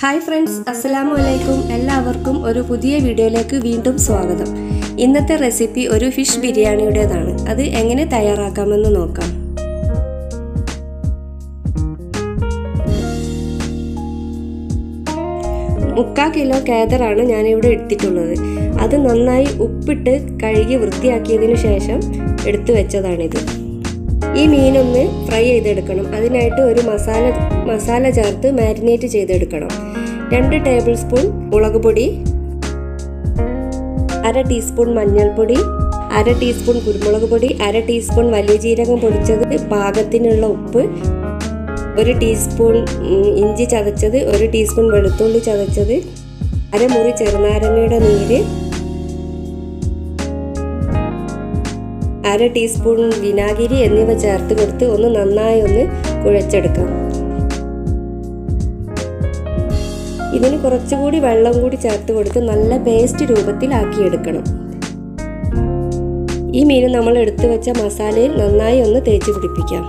hi friends അസ്സലാമു അലൈക്കും എല്ലാവർക്കും ഒരു പുതിയ വീഡിയോയിലേക്ക് വീണ്ടും സ്വാഗതം ഇന്നത്തെ റെസിപ്പി ഒരു ഫിഷ് ബിരിയാണിയുടേതാണ് അത് എങ്ങനെ തയ്യാറാക്കാമെന്ന് നോക്കാം മുക്കാൽ കിലോ കേദറാണ് ഞാനിവിടെ എടുത്തിട്ടുള്ളത് അത് നന്നായി ഉപ്പിട്ട് കഴുകി വൃത്തിയാക്കിയതിനു ശേഷം എടുത്തു വെച്ചതാണിത് ഈ മീനൊന്ന് ഫ്രൈ ചെയ്തെടുക്കണം അതിനായിട്ട് ഒരു മസാല മസാല ചേർത്ത് മാരിനേറ്റ് ചെയ്തെടുക്കണം രണ്ട് ടേബിൾ സ്പൂൺ മുളക് പൊടി അര ടീസ്പൂൺ മഞ്ഞൾപ്പൊടി അര ടീസ്പൂൺ കുരുമുളക് പൊടി അര ടീസ്പൂൺ വലിയ ജീരകം പൊടിച്ചത് പാകത്തിനുള്ള ഉപ്പ് ഒരു ടീസ്പൂൺ ഇഞ്ചി ചതച്ചത് ഒരു ടീസ്പൂൺ വെളുത്തുള്ളി ചതച്ചത് അരമുറി ചെറുനാരങ്ങയുടെ നീര് അര ടീസ്പൂൺ വിനാഗിരി എന്നിവ ചേർത്ത് കൊടുത്ത് ഒന്ന് നന്നായി ഒന്ന് കുഴച്ചെടുക്കാം ഇതിന് കുറച്ചുകൂടി വെള്ളം കൂടി ചേർത്ത് കൊടുത്ത് നല്ല പേസ്റ്റ് രൂപത്തിലാക്കിയെടുക്കണം ഈ മീൻ നമ്മൾ എടുത്തു വെച്ച മസാലയിൽ നന്നായി ഒന്ന് തേച്ച് പിടിപ്പിക്കാം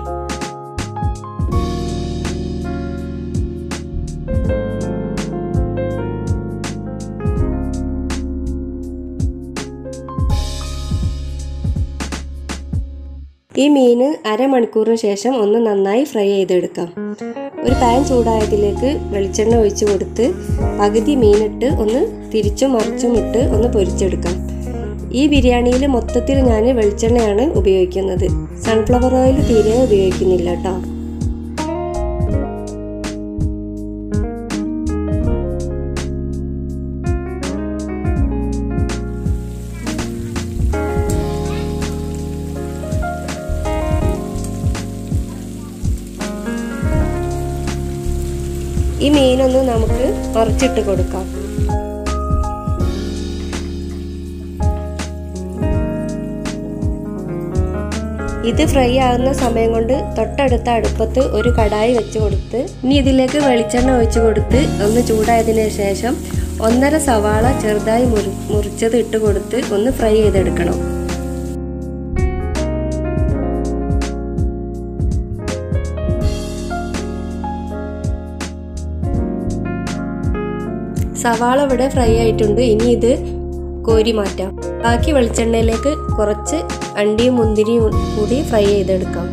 ഈ മീൻ അരമണിക്കൂറിന് ശേഷം ഒന്ന് നന്നായി ഫ്രൈ ചെയ്തെടുക്കാം ഒരു പാൻ ചൂടായതിലേക്ക് വെളിച്ചെണ്ണ ഒഴിച്ച് കൊടുത്ത് പകുതി മീനിട്ട് ഒന്ന് തിരിച്ചും മറിച്ചും ഇട്ട് ഒന്ന് പൊരിച്ചെടുക്കാം ഈ ബിരിയാണിയിൽ മൊത്തത്തിൽ ഞാൻ വെളിച്ചെണ്ണയാണ് ഉപയോഗിക്കുന്നത് സൺഫ്ലവർ ഓയിൽ തീരെ ഉപയോഗിക്കുന്നില്ല കേട്ടോ ഈ മീനൊന്ന് നമുക്ക് മറിച്ചിട്ട് കൊടുക്കാം ഇത് ഫ്രൈ ആകുന്ന സമയം കൊണ്ട് തൊട്ടടുത്ത അടുപ്പത്ത് ഒരു കടായി വെച്ച് കൊടുത്ത് ഇനി ഇതിലേക്ക് വെളിച്ചെണ്ണ ഒഴിച്ച് കൊടുത്ത് ഒന്ന് ചൂടായതിനു ശേഷം ഒന്നര സവാള ചെറുതായി മുറി മുറിച്ചത് ഇട്ട് കൊടുത്ത് ഒന്ന് ഫ്രൈ ചെയ്തെടുക്കണം സവാള ഇവിടെ ഫ്രൈ ആയിട്ടുണ്ട് ഇനി ഇത് കോരി മാറ്റാം ബാക്കി വെളിച്ചെണ്ണയിലേക്ക് കുറച്ച് അണ്ടിയും മുന്തിരിയും കൂടി ഫ്രൈ ചെയ്തെടുക്കാം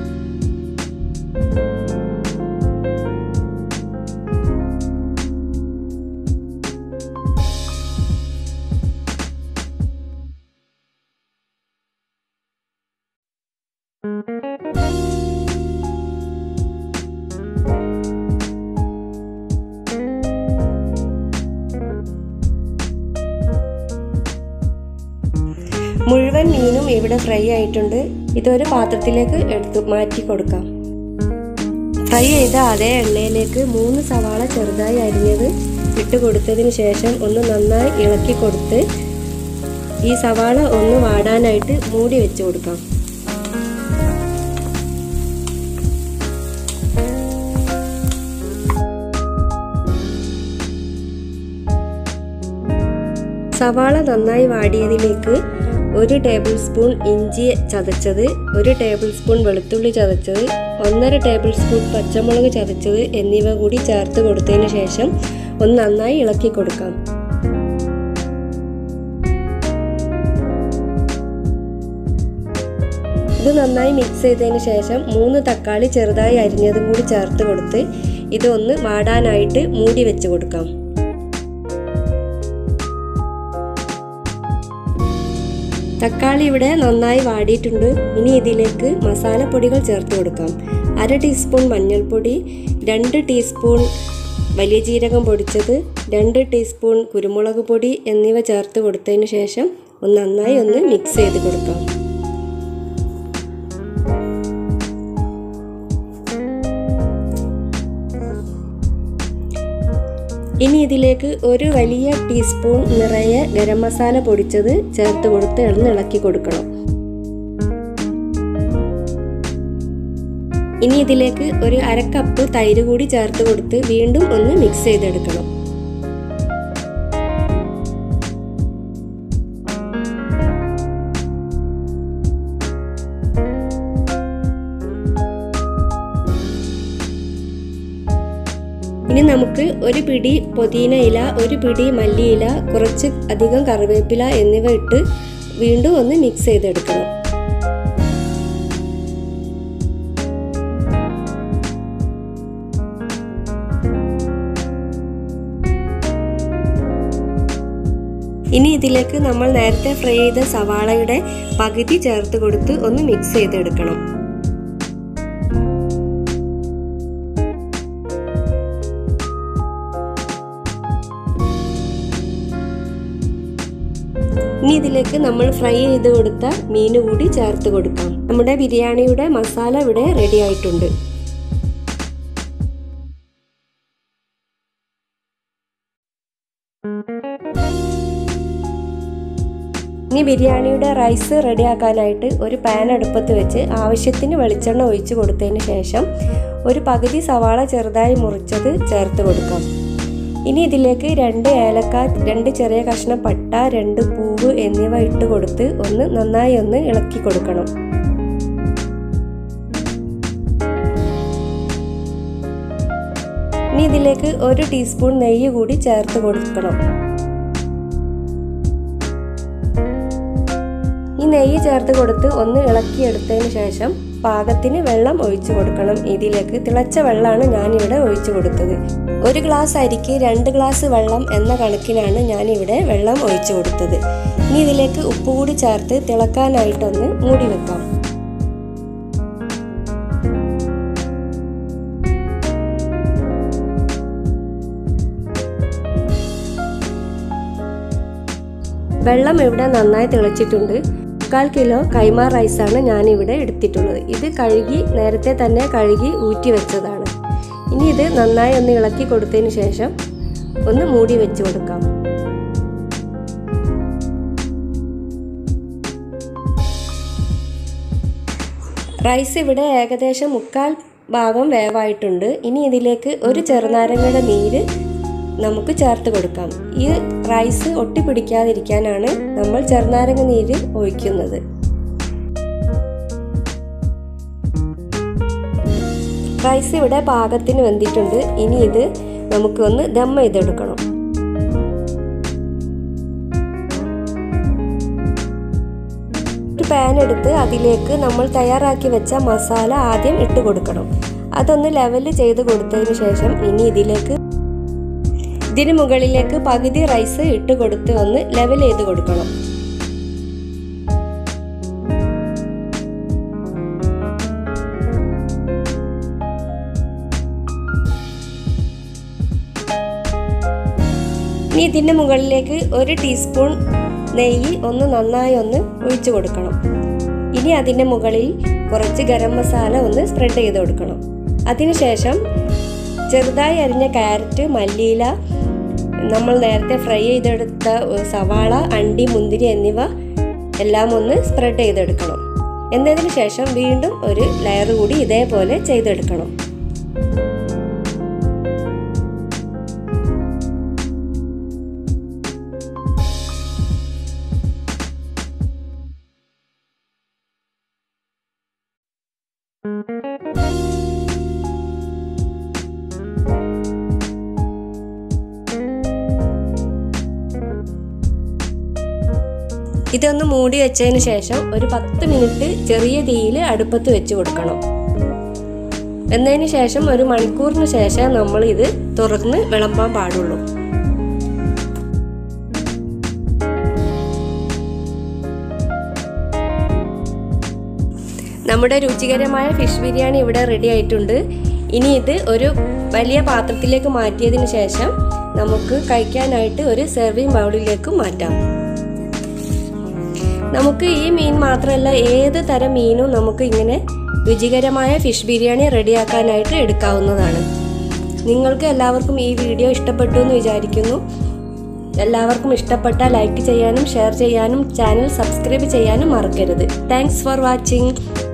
മുഴുവൻ മീനും ഇവിടെ ഫ്രൈ ആയിട്ടുണ്ട് ഇതൊരു പാത്രത്തിലേക്ക് എടുത്ത് മാറ്റി കൊടുക്കാം ഫ്രൈ ചെയ്ത അതേ എണ്ണയിലേക്ക് മൂന്ന് സവാള ചെറുതായി അരിഞ്ഞത് ഇട്ട് കൊടുത്തതിന് ശേഷം ഒന്ന് നന്നായി ഇളക്കി കൊടുത്ത് ഈ സവാള ഒന്ന് വാടാനായിട്ട് മൂടി വെച്ച് കൊടുക്കാം സവാള നന്നായി വാടിയതിലേക്ക് ഒരു ടേബിൾ സ്പൂൺ ഇഞ്ചി ചതച്ചത് ഒരു ടേബിൾ സ്പൂൺ വെളുത്തുള്ളി ചതച്ചത് ഒന്നര ടേബിൾ സ്പൂൺ പച്ചമുളക് ചതച്ചത് എന്നിവ കൂടി ചേർത്ത് കൊടുത്തതിന് ശേഷം ഒന്ന് നന്നായി ഇളക്കി കൊടുക്കാം ഇത് നന്നായി മിക്സ് ചെയ്തതിന് ശേഷം മൂന്ന് തക്കാളി ചെറുതായി അരിഞ്ഞതും കൂടി ചേർത്ത് കൊടുത്ത് ഇതൊന്ന് വാടാനായിട്ട് മൂടി വെച്ച് കൊടുക്കാം തക്കാളി ഇവിടെ നന്നായി വാടിയിട്ടുണ്ട് ഇനി ഇതിലേക്ക് മസാലപ്പൊടികൾ ചേർത്ത് കൊടുക്കാം അര ടീസ്പൂൺ മഞ്ഞൾപ്പൊടി രണ്ട് ടീസ്പൂൺ വലിയ ജീരകം പൊടിച്ചത് രണ്ട് ടീസ്പൂൺ കുരുമുളക് പൊടി എന്നിവ ചേർത്ത് കൊടുത്തതിന് ശേഷം ഒന്ന് നന്നായി ഒന്ന് മിക്സ് ചെയ്ത് കൊടുക്കാം ഇനി ഇതിലേക്ക് ഒരു വലിയ ടീസ്പൂൺ നിറയെ ഗരം മസാല പൊടിച്ചത് ചേർത്ത് കൊടുത്ത് ഇളക്കി കൊടുക്കണം ഇനി ഇതിലേക്ക് ഒരു അര കപ്പ് തൈര് കൂടി ചേർത്ത് കൊടുത്ത് വീണ്ടും ഒന്ന് മിക്സ് ചെയ്തെടുക്കണം ഇനി നമുക്ക് ഒരു പിടി പുതിന ഇല ഒരു പിടി മല്ലിയില കുറച്ച് അധികം കറിവേപ്പില എന്നിവ ഇട്ട് വീണ്ടും ഒന്ന് മിക്സ് ചെയ്തെടുക്കണം ഇനി ഇതിലേക്ക് നമ്മൾ നേരത്തെ ഫ്രൈ ചെയ്ത സവാളയുടെ പകുതി ചേർത്ത് കൊടുത്ത് ഒന്ന് മിക്സ് ചെയ്തെടുക്കണം ഇനി ഇതിലേക്ക് നമ്മൾ ഫ്രൈ ചെയ്ത് കൊടുത്ത മീൻ കൂടി ചേർത്ത് കൊടുക്കാം നമ്മുടെ ബിരിയാണിയുടെ മസാല ഇവിടെ റെഡി ആയിട്ടുണ്ട് ഇനി ബിരിയാണിയുടെ റൈസ് റെഡിയാക്കാനായിട്ട് ഒരു പാൻ അടുപ്പത്ത് വെച്ച് ആവശ്യത്തിന് വെളിച്ചെണ്ണ ഒഴിച്ച് കൊടുത്തതിന് ശേഷം ഒരു പകുതി സവാള ചെറുതായി മുറിച്ചത് ചേർത്ത് കൊടുക്കാം ഇനി ഇതിലേക്ക് രണ്ട് ഏലക്ക രണ്ട് ചെറിയ കഷ്ണം പട്ട രണ്ട് പൂവ് എന്നിവ ഇട്ട് കൊടുത്ത് ഒന്ന് നന്നായി ഒന്ന് ഇളക്കി കൊടുക്കണം ഇനി ഇതിലേക്ക് ഒരു ടീസ്പൂൺ നെയ്യ് കൂടി ചേർത്ത് കൊടുക്കണം ഈ നെയ്യ് ചേർത്ത് കൊടുത്ത് ഒന്ന് ഇളക്കിയെടുത്തതിന് ശേഷം പാകത്തിന് വെള്ളം ഒഴിച്ചു കൊടുക്കണം ഇതിലേക്ക് തിളച്ച വെള്ളമാണ് ഞാനിവിടെ ഒഴിച്ചു കൊടുത്തത് ഒരു ഗ്ലാസ് അരിക്ക് രണ്ട് ഗ്ലാസ് വെള്ളം എന്ന കണക്കിനാണ് ഞാനിവിടെ വെള്ളം ഒഴിച്ചു കൊടുത്തത് ഇനി ഇതിലേക്ക് ഉപ്പ് കൂടി ചേർത്ത് തിളക്കാനായിട്ടൊന്ന് മൂടി വെക്കാം വെള്ളം ഇവിടെ നന്നായി തിളച്ചിട്ടുണ്ട് മുക്കാൽ കിലോ കൈമാ റൈസാണ് ഞാനിവിടെ എടുത്തിട്ടുള്ളത് ഇത് കഴുകി നേരത്തെ തന്നെ കഴുകി ഊറ്റി വെച്ചതാണ് ഇനി ഇത് നന്നായി ഒന്ന് ഇളക്കി കൊടുത്തതിന് ശേഷം ഒന്ന് മൂടി വെച്ച് കൊടുക്കാം റൈസ് ഇവിടെ ഏകദേശം മുക്കാൽ ഭാഗം വേവായിട്ടുണ്ട് ഇനി ഇതിലേക്ക് ഒരു ചെറുനാരങ്ങയുടെ നീര് നമുക്ക് ചേർത്ത് കൊടുക്കാം ഈ റൈസ് ഒട്ടിപ്പിടിക്കാതിരിക്കാനാണ് നമ്മൾ ചെറുനാരങ്ങ നീര് ഒഴിക്കുന്നത് റൈസ് ഇവിടെ പാകത്തിന് വെന്തിട്ടുണ്ട് ഇനി ഇത് നമുക്കൊന്ന് ദം ചെയ്തെടുക്കണം ഒരു പാൻ എടുത്ത് അതിലേക്ക് നമ്മൾ തയ്യാറാക്കി വെച്ച മസാല ആദ്യം ഇട്ട് കൊടുക്കണം അതൊന്ന് ലെവൽ ചെയ്ത് കൊടുത്തതിന് ശേഷം ഇനി ഇതിലേക്ക് ഇതിന് മുകളിലേക്ക് പകുതി റൈസ് ഇട്ട് കൊടുത്ത് ഒന്ന് ലെവൽ ചെയ്ത് കൊടുക്കണം ഇനി ഇതിൻ്റെ മുകളിലേക്ക് ഒരു ടീസ്പൂൺ നെയ്യ് ഒന്ന് നന്നായി ഒന്ന് ഒഴിച്ചു കൊടുക്കണം ഇനി അതിൻ്റെ മുകളിൽ കുറച്ച് ഗരം മസാല ഒന്ന് സ്പ്രെഡ് ചെയ്ത് കൊടുക്കണം അതിനുശേഷം ചെറുതായി അരിഞ്ഞ ക്യാരറ്റ് മല്ലിയില നമ്മൾ നേരത്തെ ഫ്രൈ ചെയ്തെടുത്ത സവാള അണ്ടി മുന്തിരി എന്നിവ എല്ലാം ഒന്ന് സ്പ്രെഡ് ചെയ്തെടുക്കണം എന്നതിന് ശേഷം വീണ്ടും ഒരു ലെയർ കൂടി ഇതേപോലെ ചെയ്തെടുക്കണം ഇതൊന്ന് മൂടി വെച്ചതിന് ശേഷം ഒരു പത്ത് മിനിറ്റ് ചെറിയ തീയിൽ അടുപ്പത്ത് വെച്ച് കൊടുക്കണം എന്നതിന് ശേഷം ഒരു മണിക്കൂറിന് ശേഷം നമ്മൾ ഇത് തുറന്ന് വിളമ്പാൻ പാടുള്ളൂ നമ്മുടെ രുചികരമായ ഫിഷ് ബിരിയാണി ഇവിടെ റെഡി ആയിട്ടുണ്ട് ഇനി ഇത് ഒരു വലിയ പാത്രത്തിലേക്ക് മാറ്റിയതിന് ശേഷം നമുക്ക് കഴിക്കാനായിട്ട് ഒരു സെർവിങ് ബൗളിലേക്ക് മാറ്റാം നമുക്ക് ഈ മീൻ മാത്രമല്ല ഏത് തരം മീനും നമുക്ക് ഇങ്ങനെ രുചികരമായ ഫിഷ് ബിരിയാണി റെഡിയാക്കാനായിട്ട് എടുക്കാവുന്നതാണ് നിങ്ങൾക്ക് എല്ലാവർക്കും ഈ വീഡിയോ ഇഷ്ടപ്പെട്ടു എന്ന് വിചാരിക്കുന്നു എല്ലാവർക്കും ഇഷ്ടപ്പെട്ട ലൈക്ക് ചെയ്യാനും ഷെയർ ചെയ്യാനും ചാനൽ സബ്സ്ക്രൈബ് ചെയ്യാനും മറക്കരുത് താങ്ക്സ് ഫോർ വാച്ചിങ്